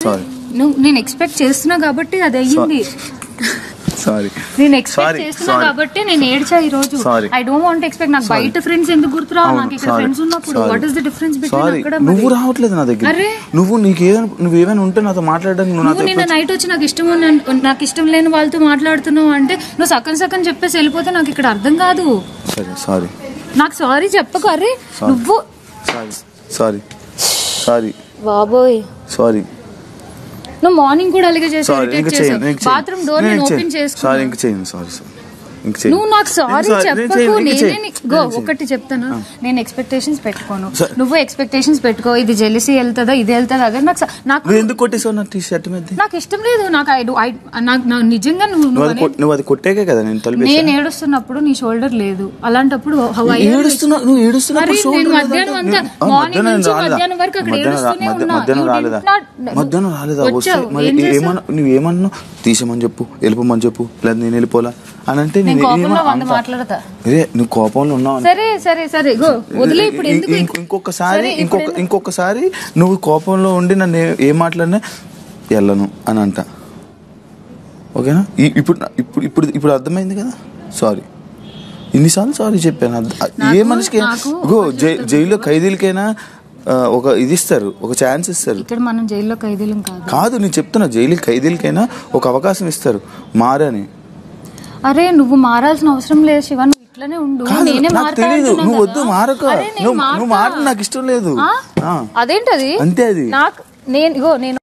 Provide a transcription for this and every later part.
Sorry నువ్వు నేను expect చేస్తున్నా కాబట్టి అది అయ్యింది సారీ నేను ఎక్స్పెక్ట్ Sorry, చేస్తున్నా sorry. కాబట్టి నేను ఏడ్చా ఈ రోజు Sorry. I don't want expect నాకు బయట ఫ్రెండ్స్ ఎందుకు గుర్తురావు నాకు ఇక్కడ ఫ్రెండ్స్ ఉన్నప్పుడు what is the difference between sorry అక్కడ నువ్వు రావట్లేదు నా దగ్గర అరే. నువ్వు నీకు ఏదైనా నువ్వు ఏమైనా ఉంటే నాతో మాట్లాడడానికి నువ్వు నువ్వు నాతో నిన్న నైట్ వచ్చి నాకు ఇష్టం ఉన్న- నాకు ఇష్టం లేని వాళ్ళతో మాట్లాడుతున్నావు అంటే నువ్వు సక్కన్ సక్కన్ చెప్పేసి వెళ్ళిపోతే నాకు ఇక్కడ అర్థం కాదు సరే సారీ నాకు సారీ చెప్పకు అరే నువ్వు సారీ సారీ సారీ బాబోయ్ సారీ నువ్వు మార్నింగ్ కూడా అలాగే చేసి సారీ ఇంక చేయను ఇంక బాత్రూమ్ డోర్ నేను ఓపెన్ చేసుకున్నా సారీ ఇంక చేయను సారీ సారీ ఇంక చేయను నువ్వు నాకు సారీ నేను sorry, నేను చెప్పకు చేయను, ఇంక నేనే చేయను. నీ- గో ఒకటి చెప్తాను నేను ఎక్స్పెక్టేషన్స్ పెట్టుకోను సరే. నువ్వు ఎక్స్పెక్టేషన్స్ పెట్టుకో ఇది జెలిసీ వెళ్తుందా ఇది వెళ్తుందా అదే నాకు స- నాకు నువ్వు ఎందుకు కొట్టేసావు నా టీ షర్ట్ మీద నాకు ఇష్టం లేదు నాకు ఐ డూ- ఐ- నాకు నా- నిజంగా నువ్వు నువ్వు నువ్వు అది అనేది- కొట్- నువ్వు అది కొట్టాకే కదా నేను తలిపేసా నేను ఏడుస్తున్నప్పుడు నీ షోల్డర్ లేదు అలాంటప్పుడు how I am- ఏడుస్తున్నావు నువ్వు ఏడుస్తున్నప్పుడు మరి shoulder నేను లేదంటే మధ్యాహ్నం అంతా నేను- ఆ, మార్నింగ్ మధ్యాహ్నం నుంచి రాలేదా? మధ్యాహ్నం వరకు అక్కడ మధ్యాహ్నం రా- ఏడుస్తూనే మధ్య- ఉన్నా. మధ్యాహ్నం You did రాలేదా not- మధ్యాహ్నం రాలేదా వస్తే వచ్చావు. మరి ఏం చేసావు? ఏమన్నా నువ్వు ఏమన్నా తీసేమని చెప్పు వెళ్ళిపోమని చెప్పు లేదా నేను వెళ్ళిపోలా అని అంటే నేను నేను కోపంలో ఏమన్నా వంద అంత- మాట్లాడతా రే నువ్వు కోపంలో ఉన్నావు అని- సరే సరే సరే గో వదిలే ఇప్పుడు ఇం- ఎందుకు ఇంకొ- ఇంకొకసారి సరే, ఇప్పుడు ఇంకొక ఇంకొకసారి నువ్వు కోపంలో ఉండి నన్ను ఏ- ఏం మాట్లాడినా వెళ్ళను అని అంట ఓకేనా ఈ- ఇప్పుడు ఇప్పుడు ఇప్పుడు ఇప్పుడు అర్థమైంది కదా సారీ ఇన్నిసార్లు సారీ చెప్పాను అర్థ- ఏ నాకు- మనిషికి నాకు ఇగో జై జైల్లో ఖైదీలకైనా ఆ, ఒక ఇది ఇస్తారు ఒక ఛాన్స్ ఇస్తారు ఇక్కడ మనం జైల్లో ఖైదీలం కాదు కాదు నేను చెప్తున్నా జైలు ఖైదీలకైనా ఒక అవకాశం ఇస్తారు మారని అరే నువ్వు మారాల్సిన అవసరం లేదు శివ నువ్వు ఇట్లనే ఉండు కాదు నేనే నాకు మారుతా తెలియదు అంటున్నా నువ్వు కదా. వద్దు మారక అరే, నేను నువ్వు మారుతా. నువ్వు మాట నాకు ఇష్టం లేదు ఆ? ఆ. అదేంటది అంతే అది నాకు నేను ఇగో నేను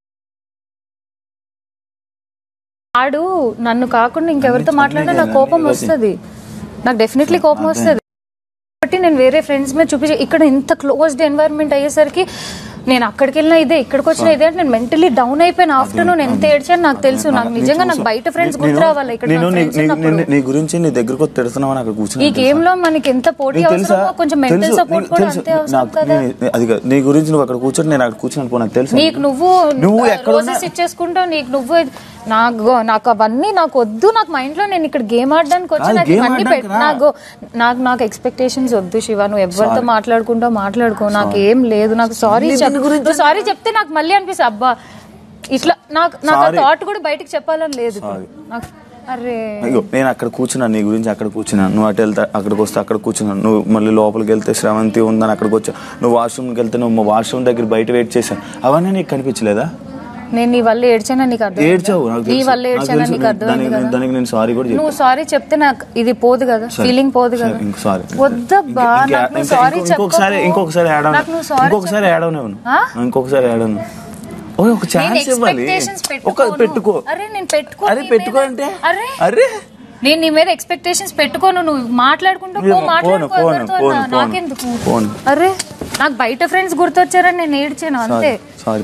ఆడు నన్ను కాకుండా ఇంకెవరితో మాట్లాడినా నాకు కోపం వస్తుంది నాకు డెఫినెట్లీ కోపం వస్తుంది కాబట్టి నేను వేరే ఫ్రెండ్స్ మీద చూపించి ఇక్కడ ఇంత క్లోజ్డ్ ఎన్వైరన్మెంట్ అయ్యేసరికి నేను అక్కడికి వెళ్ళినా ఇదే ఇక్కడికి వచ్చినా ఇదే అంటే నేను మెంటలీ డౌన్ అయిపోయిన ఆఫ్టర్నూన్ ఎంత ఏడ్చాను నాకు తెలుసు నాకు నిజంగా నాకు బయట ఫ్రెండ్స్ నేను- గుర్తు రావాలి ఇక్కడ నేను నాకు నీ- friends నీ- ఉన్నప్పుడు. నీ- నీ గురించి నీ దగ్గరకు వచ్చి తిడుతున్నామని అక్కడ ఈ కూర్చుని గేమ్ లో మనకి ఎంత పోటీ అవసరమో కొంచెం మెంటల్ సపోర్ట్ కూడా అంతే అవసరం కదా నేను- అది కాదు. నీ గురించి నువ్వు అక్కడ కూర్చొని నేను అక్కడ కూర్చుని పో నాకు తెలుసు నీకు నువ్వు నువ్వు ఎక్కడ రోజెస్ ఇచ్చేసుకుంటావు నీకు నువ్వు నాకు నాకు అవన్నీ నాకు వద్దు నాకు మైండ్ లో నేను ఇక్కడ గేమ్ ఆడడానికి వచ్చి కాదు, నాకు game ఇవన్నీ ఆడడానికి పెట్- రా. నాకు నాకు నాకు ఎక్స్పెక్టేషన్స్ వద్దు శివ నువ్వు ఎవరితో మాట్లాడుకుంటావు మాట్లాడుకో నాకు ఏం లేదు నాకు సారీ చెప్పు సారీ చెప్తే నాకు మళ్ళీ అనిపిస్తుంది అబ్బా ఇట్లా నాకు నాకు Sorry. థాట్ కూడా బయటికి చెప్పాలని లేదు ఇప్పుడు. నాకు అరే అయ్యో నేను అక్కడ కూర్చున్నాను నీ గురించి అక్కడ కూర్చున్నాను నువ్వు అటు వెళ్తా అక్కడికి వస్తే అక్కడ కూర్చున్నాను నువ్వు మళ్ళీ లోపలికి వెళ్తే శ్రవంతి ఉందని అక్కడికి వచ్చా నువ్వు వాష్రూమ్కి వెళ్తే నువ్వు వాష్రూమ్ దగ్గర బయట వెయిట్ చేశాను అవన్నీ నీకు కనిపించలేదా నేను నీ వల్ల ఏడ్చానా నీకు అర్థం ఏడ్చావు నాకు నీ తెలుసు. వల్ల నాకు ఏడ్చానా తెలుసు. నీకు అర్థం దానికి నేను- దానికి నేను సారీ కూడా చెప్పాను నువ్వు సారీ చెప్తే నాకు ఇది పోదు కదా ఫీలింగ్ పోదు కదా సరే, ఇంకో సారీ వద్దబ్బా ఇంకా- నాకు నువ్వు ఇంకా- సారీ ఇంకో- ఇంకొకసారి చెప్పకు. ఇంకొకసారి యాడ్ నాకు నువ్వు సారీ ఇంకొకసారి యాడ్ అవును ఆ? ఇంకొకసారి యాడ్ అవును ఓ ఒక నేను ఛాన్స్ ఇవ్వాలి expectations ఒక పెట్టుకోను. పెట్టుకో అరే నేను పెట్టుకో అరే నీ పెట్టుకో మీద- అంటే అరే అరే నేను నీ మీద ఎక్స్పెక్టేషన్స్ పెట్టుకోను నువ్వు మాట్లాడుకుంటూ పో పోను, మాట్లాడుకో పోను, ఎవరితో పోను, నా- పోను. నాకెందుకు పోను. అరే నాకు బయట ఫ్రెండ్స్ గుర్తొచ్చారని నేను ఏడ్చాను అంతే సారీ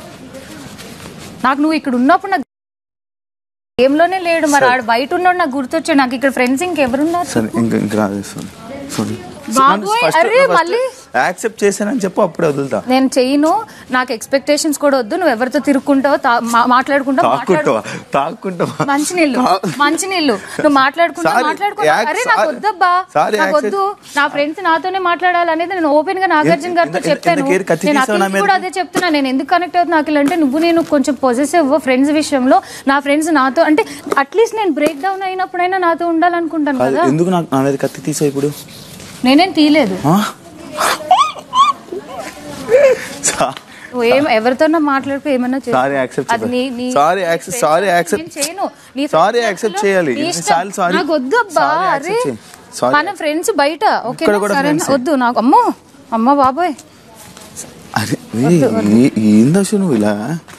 నాకు నువ్వు ఇక్కడ ఉన్నప్పుడు నాకు గేమ్ లోనే లేడు మరి ఆడు బయట ఉన్నాడు నాకు గుర్తొచ్చాడు నాకు ఇక్కడ ఫ్రెండ్స్ ఇంకెవరున్నారు సరే ఇంకా ఇంకా రాదు సారీ సారీ బాబోయ్, అరే, మళ్ళీ? యాక్సెప్ట్ చేశానని చెప్పు అప్పుడే వదులుతా నేను చెయ్యను నాకు ఎక్స్పెక్టేషన్స్ కూడా వద్దు నువ్వు ఎవరితో తిరుక్కుంటావో తా- మా- మాట్లాడుకుంటావు మాట్లాడు తాక్కుంటావా తాక్కుంటావా మంచినీళ్ళు మంచినీళ్ళు నువ్వు మాట్లాడుకుంటా Sorry, మాట్లాడుకో యాక్- అరే నాకు sorry. వద్దబ్బా Sorry, నాకు యాక్సెప్ట్- వద్దు నా ఫ్రెండ్స్ నాతోనే మాట్లాడాలనేది నేను ఓపెన్ గా నాగార్జున ఎంత- గారితో ఎంత- చెప్పాను ఎంత కేర్ కత్తి నేను తీసావు నా అఖిల్కి కూడా అదే చెప్తున్నా నేను ఎందుకు కనెక్ట్ అవుతున్నా అఖిల్ అంటే నువ్వు నేను కొంచెం పొజెసివ్ ఫ్రెండ్స్ విషయంలో నా ఫ్రెండ్స్ నాతో అంటే అట్లీస్ట్ నేను బ్రేక్ డౌన్ అయినప్పుడైనా నాతో ఉండాలనుకుంటాను కాదు, కదా ఎందుకు నాకు నా మీద కత్తి తీసావు ఇప్పుడు నేనేం తీయలేదు ఆ? సా- నువ్వు ఏం ఎవరితోనో మాట్లాడుకో ఏమన్నా చేసుకో. Sorry, accept అది నీ నీ Sorry, accept- friends sorry, లో accept- నేను చేయను నీ Sorry, friends accept లో చేయాలి. నీ ఎన్ని ఇష్టం. సార్లు sorry? నాకు వద్దు అబ్బా Sorry, accept అరే చేయి. Sorry. మన ఫ్రెండ్స్ బయట ఓకే ఇక్కడ కూడా సరేనా friends ఏ. వద్దు నాకు అమ్మో అమ్మ బాబోయ్ అరే ఏ- ఏ- ఏంది అసలు నువ్వు ఇలా